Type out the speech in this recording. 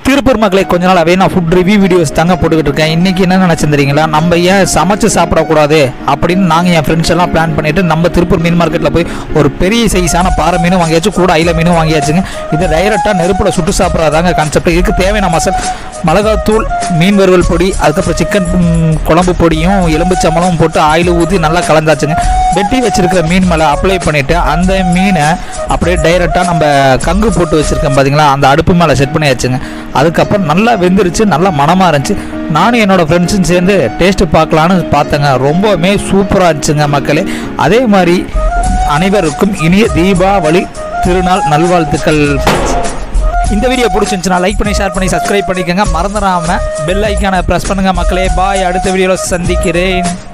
திருப்பூர் மக்களை கொஞ்ச நாளாவே நான் ஃபுட் ரிவ்யூ வீடியோஸ் தாங்க போட்டுக்கிட்டு இருக்கேன் இன்னைக்கு என்ன நினைச்சேன் தெரியுங்களா நம்ம ஏன் சமைச்சு சாப்பிடக்கூடாது அப்படின்னு நாங்கள் என் ஃப்ரெண்ட்ஸ் எல்லாம் பிளான் பண்ணிட்டு நம்ம திருப்பூர் மீன் மார்க்கெட்டில் போய் ஒரு பெரிய சைஸான பாறை மீனும் வாங்கியாச்சு கூட ஐல மீனும் வாங்கியாச்சுங்க இது டைரெக்டாக நெருப்பில் சுட்டு சாப்பிட்றதாங்க கான்செப்ட் இதுக்கு தேவையான மசால் மிளகாத்தூள் மீன் வறுவல் பொடி அதுக்கப்புறம் சிக்கன் குழம்பு பொடியும் எலும்புச்சம்பளமும் போட்டு ஆயில் ஊற்றி நல்லா கலந்தாச்சுங்க வெட்டி வச்சிருக்கிற மீன் மேலே அப்ளை பண்ணிவிட்டு அந்த மீனை அப்படியே டைரெக்டாக நம்ம கங்கு போட்டு வச்சுருக்கேன் பார்த்தீங்களா அந்த அடுப்பு மேலே செட் பண்ணியாச்சுங்க அதுக்கப்புறம் நல்லா வெந்துருச்சு நல்லா மனமாக இருந்துச்சு நானும் என்னோட ஃப்ரெண்ட்ஸும் சேர்ந்து டேஸ்ட்டு பார்க்கலான்னு பார்த்தேங்க ரொம்பவுமே சூப்பராக இருந்துச்சுங்க மக்களே அதே மாதிரி அனைவருக்கும் இனிய தீபாவளி திருநாள் நல்வாழ்த்துக்கள் இந்த வீடியோ பிடிச்சிருந்துச்சுன்னா லைக் பண்ணி ஷேர் பண்ணி சப்ஸ்கிரைப் பண்ணிக்கோங்க மறந்துடாமல் பெல் ஐக்கானை ப்ரெஸ் பண்ணுங்கள் மக்களே பாய் அடுத்த வீடியோவில் சந்திக்கிறேன்